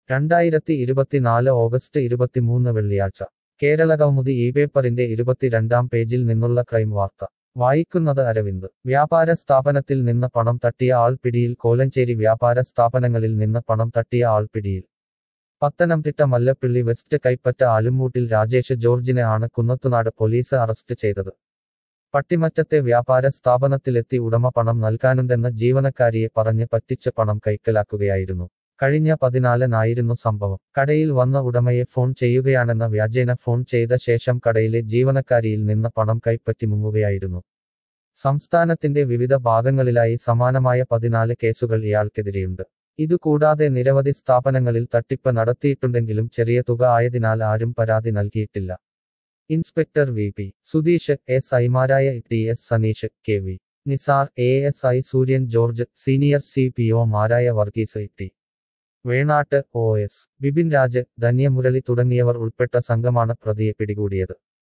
രണ്ടായിരത്തി ഇരുപത്തിനാല് ഓഗസ്റ്റ് ഇരുപത്തിമൂന്ന് വെള്ളിയാഴ്ച കേരള കൗമുദി ഈ പേപ്പറിന്റെ ഇരുപത്തിരണ്ടാം പേജിൽ നിന്നുള്ള ക്രൈം വാർത്ത വായിക്കുന്നത് അരവിന്ദ് വ്യാപാര സ്ഥാപനത്തിൽ നിന്ന് പണം തട്ടിയ ആൾ പിടിയിൽ കോലഞ്ചേരി വ്യാപാര സ്ഥാപനങ്ങളിൽ നിന്ന് പണം തട്ടിയ ആൾ പിടിയിൽ പത്തനംതിട്ട മല്ലപ്പിള്ളി വെസ്റ്റ് കൈപ്പറ്റ ആലുമൂട്ടിൽ രാജേഷ് ജോർജിനെ ആണ് കുന്നത്തുനാട് പോലീസ് അറസ്റ്റ് ചെയ്തത് പട്ടിമറ്റത്തെ വ്യാപാര സ്ഥാപനത്തിലെത്തി ഉടമ പണം നൽകാനുണ്ടെന്ന് ജീവനക്കാരിയെ പറഞ്ഞ് പറ്റിച്ച് പണം കൈക്കലാക്കുകയായിരുന്നു കഴിഞ്ഞ പതിനാലിനായിരുന്നു സംഭവം കടയിൽ വന്ന ഉടമയെ ഫോൺ ചെയ്യുകയാണെന്ന വ്യാജേന ഫോൺ ചെയ്ത ശേഷം കടയിലെ ജീവനക്കാരിയിൽ നിന്ന് പണം കൈപ്പറ്റി മുങ്ങുകയായിരുന്നു സംസ്ഥാനത്തിന്റെ വിവിധ ഭാഗങ്ങളിലായി സമാനമായ പതിനാല് കേസുകൾ ഇയാൾക്കെതിരെയുണ്ട് ഇതുകൂടാതെ നിരവധി സ്ഥാപനങ്ങളിൽ തട്ടിപ്പ് നടത്തിയിട്ടുണ്ടെങ്കിലും ചെറിയ തുക ആയതിനാൽ ആരും പരാതി നൽകിയിട്ടില്ല inspector V P Sudheesh S ഐമാരായ T S Saneesh K V Nisar A S I Sooryan George senior C P ഒമാരായ Varghese T Venattu O S Bipin Raj Dhanyamurali തുടങ്ങിയവർ ഉൾപ്പെട്ട സംഘമാണ് പ്രതിയെ പിടികൂടിയത്